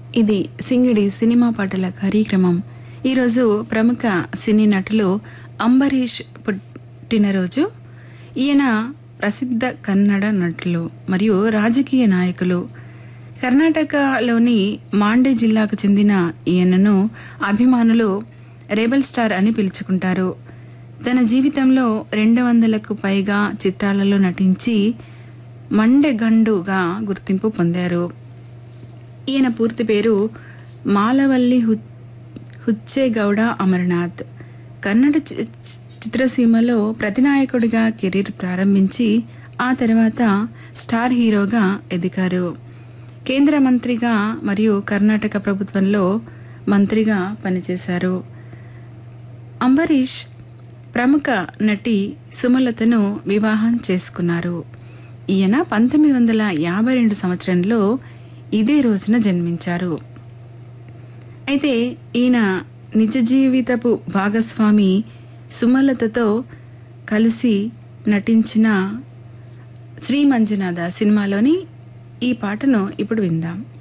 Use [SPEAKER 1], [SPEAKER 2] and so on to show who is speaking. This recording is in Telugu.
[SPEAKER 1] ఇది సింగిడి సినిమా పాటల కార్యక్రమం ఈరోజు ప్రముఖ సినీ నటులు అంబరీష్ పుట్టినరోజు ఈయన ప్రసిద్ధ కన్నడ నటులు మరియు రాజకీయ నాయకులు కర్ణాటకలోని మాండే జిల్లాకు చెందిన ఈయనను అభిమానులు రెబల్ స్టార్ అని పిలుచుకుంటారు తన జీవితంలో రెండు వందలకు పైగా చిత్రాలలో నటించి మండెగండుగా గుర్తింపు పొందారు ఈయన పూర్తి పేరు మాలవల్లి హు హుచ్చేగౌడ అమర్నాథ్ కన్నడ చి- చిత్రసీమలో ప్రతినాయకుడిగా కెరీర్ ప్రారంభించి ఆ తర్వాత స్టార్ హీరోగా ఎదిగారు కేంద్ర మంత్రిగా మరియు కర్ణాటక ప్రభుత్వంలో మంత్రిగా పనిచేశారు అంబరీష్ ప్రముఖ నటి సుమలతను వివాహం చేసుకున్నారు ఈయన పంతొమ్మిది వందల యాభై రెండు సంవత్సరంలో ఇదే రోజున జన్మించారు అయితే ఈయన నిజ జీవితపు భాగస్వామి సుమలతతో కలిసి నటించిన శ్రీ మంజునాథ సినిమాలోని ఈ పాటను ఇప్పుడు విందాం